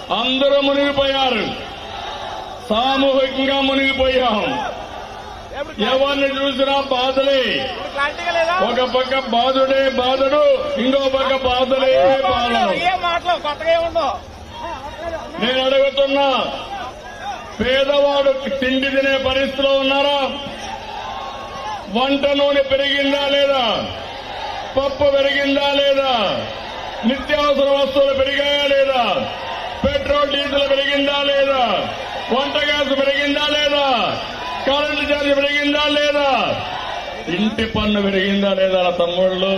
అందరూ మునిగిపోయారు సామూహికంగా మునిగిపోయాం ఎవరిని చూసినా బాధలే క్లారిటీగా లేదా ఒక పక్క బాధుడే బాధుడు ఇంకో పక్క బాధలే బాధలు ఏ మాటలు కొత్తగా ఏముందో నేను అడుగుతున్నా పేదవాడు తిండి తినే పరిస్థితిలో ఉన్నారా వంట నూనె పెరిగిందా లేదా పప్పు పెరిగిందా లేదా నిత్యావసర వస్తువులు పెరిగాయా లేదా పెట్రోల్ డీజిల్ పెరిగిందా లేదా వంట గ్యాస్ పెరిగిందా లేదా కరెంటు ఛార్జ్ పెరిగిందా లేదా ఇంటి పన్ను పెరిగిందా లేదా నా తమ్ముళ్ళు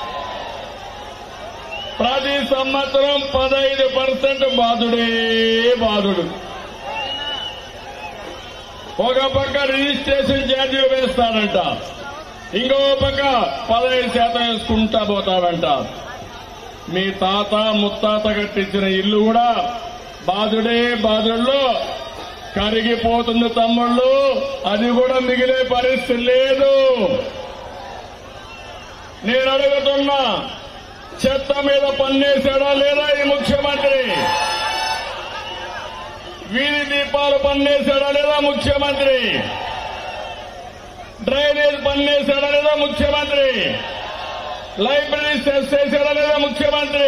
ప్రతి సంవత్సరం పదహైదు పర్సెంట్ బాధుడే బాధుడు ఒక పక్క రిజిస్ట్రేషన్ ఛార్జీలు వేస్తాడంట ఇంకో పక్క పదహైదు శాతం వేసుకుంటా పోతాడంట మీ తాత ముత్తాత కట్టించిన ఇల్లు కూడా బాధుడే బాధుల్లో కరిగిపోతుంది తమ్ముళ్ళు అది కూడా మిగిలే పరిస్థితి లేదు నేను అడుగుతున్నా చెత్త మీద పన్నేశాడా లేదా ఈ ముఖ్యమంత్రి వీధి దీపాలు పన్నేశాడా లేదా ముఖ్యమంత్రి డ్రైనేజ్ పన్నేశాడా లేదా ముఖ్యమంత్రి లైబ్రరీ సెస్ చేశాడా లేదా ముఖ్యమంత్రి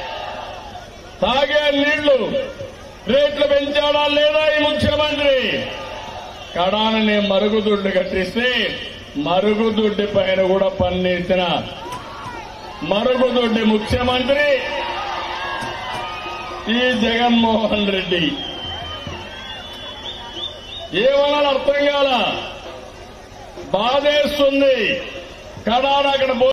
తాగే నీళ్లు రేట్లు పెంచాడా లేదా ఈ ముఖ్యమంత్రి కడాలని మరుగుదొడ్డు కట్టిస్తే మరుగుదొడ్డి పైన కూడా పన్నేసిన మరుగుదొడ్డి ముఖ్యమంత్రి ఈ జగన్మోహన్ రెడ్డి ఏమన్నా అర్థం కాల బాధేస్తుంది కడాన అక్కడ